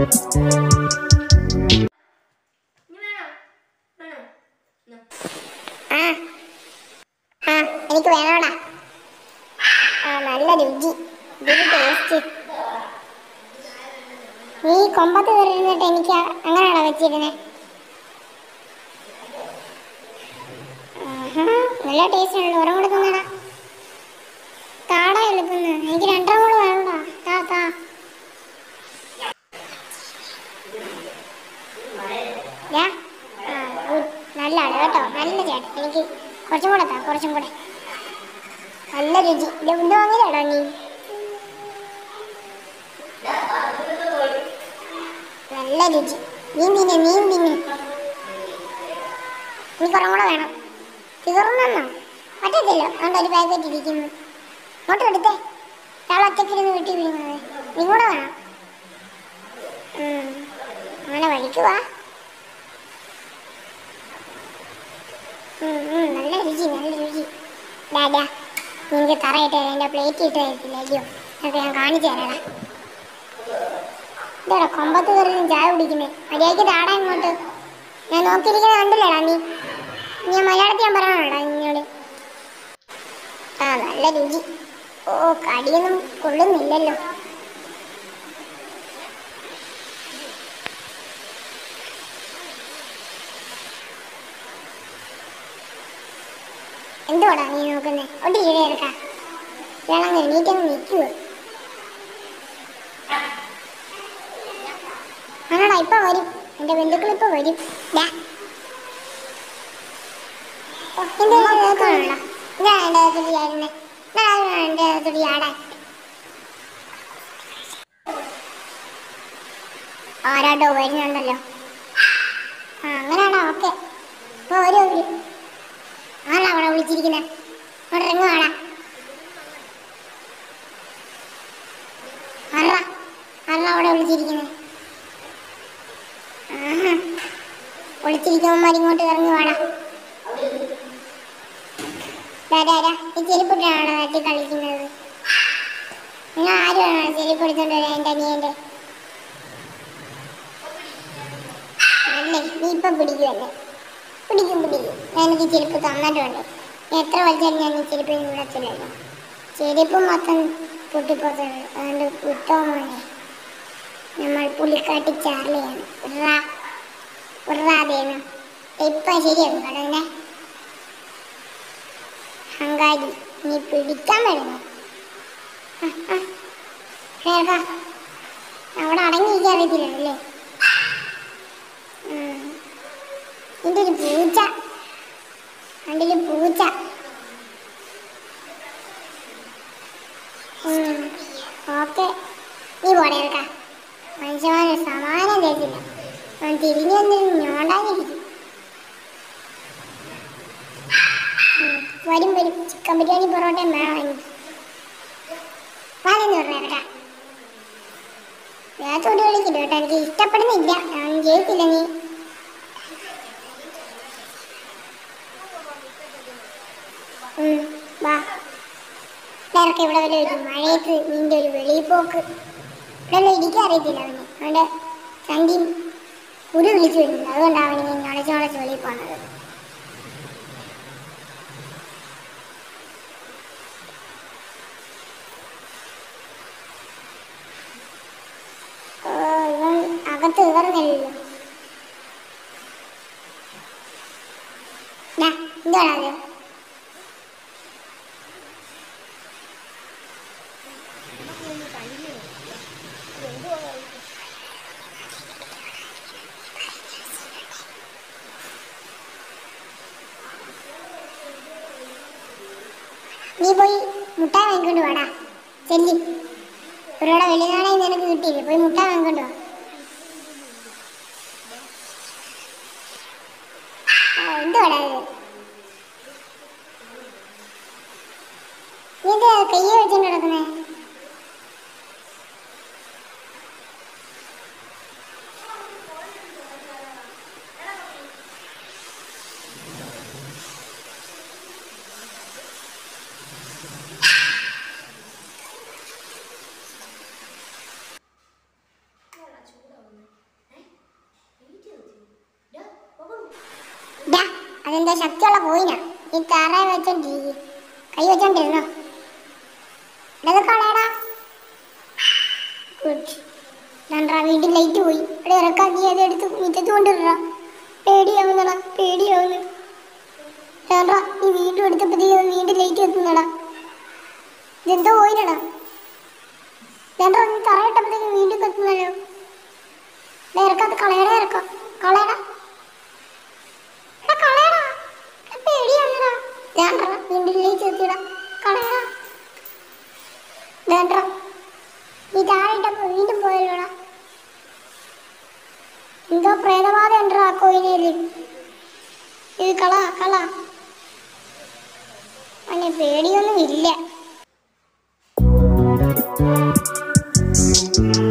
ആ ആ എനിക്ക് വേണോടാ ആ നല്ല രുചി ഇതിന് ടേസ്റ്റ് നീ കൊമ്പത്ത് കയറിയിരുന്നിട്ട് എനിക്ക് അങ്ങനെയാണോ വെച്ചിരുന്നേ ആഹാ, നല്ല ടേസ്റ്റ് ഉണ്ട് ഒരെണ്ണം കൂടെ തന്നടാ താടാ എളുപ്പന്ന് എനിക്ക് രണ്ടെണ്ണം കൂടെ വേണോടാ താ താ ദാ. ആ, good. നല്ല ആള് കേട്ടോ നല്ല ചേട്ടൻ എനിക്ക് കുറച്ചും കൂടെ താ കുറച്ചും കൂടെ നല്ല രുചി ഇത് എന്ത് വാങ്ങിയതാടാ നീ നല്ല രുചി നീ തിന്നെ നീ തിന്നെ നീ കുറച്ചും കൂടെ വേണം തീർന്നെന്നോ പറ്റത്തില്ല അതുകൊണ്ട് ഒരു പാക്കറ്റ് ഇരിക്കുന്നു ഇങ്ങോട്ട് എടുത്തേ ഒരാൾ ഒറ്റക്കിരുന്ന് വീട്ടിൽ വിടുന്നത് നീ കൂടെ വേണം ഉം. അങ്ങനെ വഴിക്ക് വാ ഉം, ഉം, നല്ല രുചി നല്ല രുചി ഡാഡാ നിനക്ക് തറയിട്ട് തരാം എൻ്റെ പ്ലേറ്റ് ഇട്ട് തരത്തില്ലയോ അതൊക്കെ ഞാൻ കാണിച്ചു തരാടാ ഇതാടാ കൊമ്പത്ത് കയറി നിന്ന് ചായ കുടിക്കുന്നേ മര്യാദയ്ക്ക് താടാ ഇങ്ങോട്ട് ഞാൻ നോക്കിയിരിക്കുന്നത് കണ്ടില്ലേടാ നീ ഞാൻ മലയാളത്തിൽ ഞാൻ പറയണോടാ നിന്നോട് ആ നല്ല രുചി ഓ കടിയൊന്നും കൊള്ളുന്നില്ലല്ലോ എന്തുവാടാ നീ നോക്കുന്നേ ഒട്ടി കീഴേ എടുക്കാം ഇയാളങ്ങ് എണീറ്റങ്ങ് നിൽക്കുക ആണോടാ ഇപ്പൊ വരും എന്റെ ബന്ധുക്കൾ ഇപ്പൊ വരും ദാ. ഓ, എന്റെ നോക്കണോടാ ഇതാ എന്റെ തുടി ആയിരുന്നേ ഇതാ എന്റെ തുടി ആടാൻ ആരാട്ടോ വരുന്നുണ്ടല്ലോ ആ അങ്ങനെയാണോ ഓക്കെ ഇപ്പൊ വരും അവര് ആരാ അവിടെ വിളിച്ചിരിക്കുന്നത് അവിടെ ഇറങ്ങുവാടാ ആരാ ആരാ അവിടെ വിളിച്ചിരിക്കുന്നത് ആഹാ ഒളിച്ചിരിക്കുമ്പോൾ ഇങ്ങോട്ട് ഇറങ്ങി വാടാ ഡാഡാ ഈ ചെരുപ്പിട്ടാണോ തട്ടി കളിക്കുന്നത് നിങ്ങൾ ആരുമാണോ ചെരുപ്പ് എടുത്തോണ്ട് വരാൻ എൻ്റെ അനിയൻ്റെ അല്ലേ നീ ഇപ്പം പിടിക്കുമല്ലേ പിടിക്കും പിടിക്കും ഞാനെനിക്ക് ചെരുപ്പ് തന്നിട്ടുണ്ട് നീ എത്ര വലിച്ചാലും ഞാൻ ഈ ചെരുപ്പ് വിടത്തില്ലല്ലോ ചെരുപ്പ് മൊത്തം പൊട്ടിപ്പോത്തുള്ളൂ അതുകൊണ്ട് വിട്ടോ മോനെ നമ്മൾ പുലിക്കാട്ടി ചാർലിയാണ് ഉറാ ഉറാതേന്ന് ഇപ്പം ശരിയാക്കും കടന്നെ ഹങ്കാരി നീ പിടിക്കാൻ വരുന്നു ആ, ആ. കേൾക്കാ അവിടെ അടങ്ങിയിരിക്കാൻ അറിയത്തില്ലല്ലേ ഉം. ഇതിന്റെ ഒരു പൂച്ച കണ്ടില് പൂച്ച ഓക്കെ നീ പോടെ കേൾക്കാ മനുഷ്യമാരെ സമാനം തേച്ചില്ല അവൻ തിരിഞ്ഞു വന്നിരുന്ന് ഞോണ്ടാതിരിക്കും ഉം. വരും വരും ചിക്കൻ ബിരിയാണി പൊറോട്ടയും വേണം എനിക്ക് വാലെന്ന് പറഞ്ഞ കേട്ടാ വേഗത്തോട് വിളിക്കില്ല കേട്ടോ എനിക്ക് ഇഷ്ടപ്പെടുന്നില്ല ഞാൻ ചെയ്യത്തില്ല നീ ഉം, വാ ഇടയ്ക്ക് ഇവിടെ വല്ല ഒരു മഴയത്ത് നിന്റെ ഒരു വെളിയിൽ പോക്ക് ഇവിടെ ഒന്നും ഇരിക്കാൻ അറിയത്തില്ല അവന് അവൻ്റെ ചന്തിയും ഉരു വിളിച്ചു വരുന്നില്ല അതുകൊണ്ടാണ് അവന് ഇങ്ങനെ ഞൊളച്ച് ഞൊളച്ച് വെളിയിൽ പോകുന്നത് ഓ, ഇവൻ അകത്ത് കയറുന്നില്ലല്ലോ ദാ, എന്തുവാടാ അത് നീ പോയി മുട്ടായി വാങ്ങിക്കൊണ്ട് വാടാ ചെല്ലി ഒരാടെ വലിയനാണെ നിനക്ക് കിട്ടിയില്ലേ പോയി മുട്ടായി വാങ്ങിക്കൊണ്ട് വാ ആ, എന്തുവാടാ ഇത് നീ എന്താ കയ്യെ വെച്ചോണ്ട് കിടക്കുന്നേ അതെന്താ ശക്തിയുള്ള കോയിനാ ഈ താറായി വെച്ചോണ്ടിരിക്കും കൈ വെച്ചോണ്ടിരുന്നോ ഇടത് കളയടാ ഗുഡ് രണ്ടാ വീട്ടിൽ ലൈറ്റ് പോയി ഇവിടെ ഇറക്കാക്കി അത് എടുത്ത് മുറ്റത്ത് കൊണ്ടിടാ പേടിയാവുന്നടാ പേടിയാവുന്നു വേണ്ട നീ വീണ്ടും എടുത്തപ്പോഴത്തേക്ക് വീണ്ടും ലൈറ്റ് എത്തുന്നടാ ഇതെന്തോ പോയില്ലടാ വേണ്ട നീ തറയിട്ടപ്പോഴത്തേക്ക് വീണ്ടും കത്തുന്നല്ലോ ദേ ഇറക്കാത്ത കളയടാ ഇറക്കാം കളയടാ എടാ കളയടാ എടാ പേടിയാവുന്നടാ വേണ്ട വീണ്ടും ലൈറ്റ് എത്തിയടാ കളയടാ വേണ്ട നീ താഴെയിട്ടപ്പോ വീണ്ടും പോയല്ലോടാ എന്തോ പ്രേതബാധ ഉണ്ടോ ആ കോയിനേല് ഇത് കള കള അവന് പേടിയൊന്നും ഇല്ല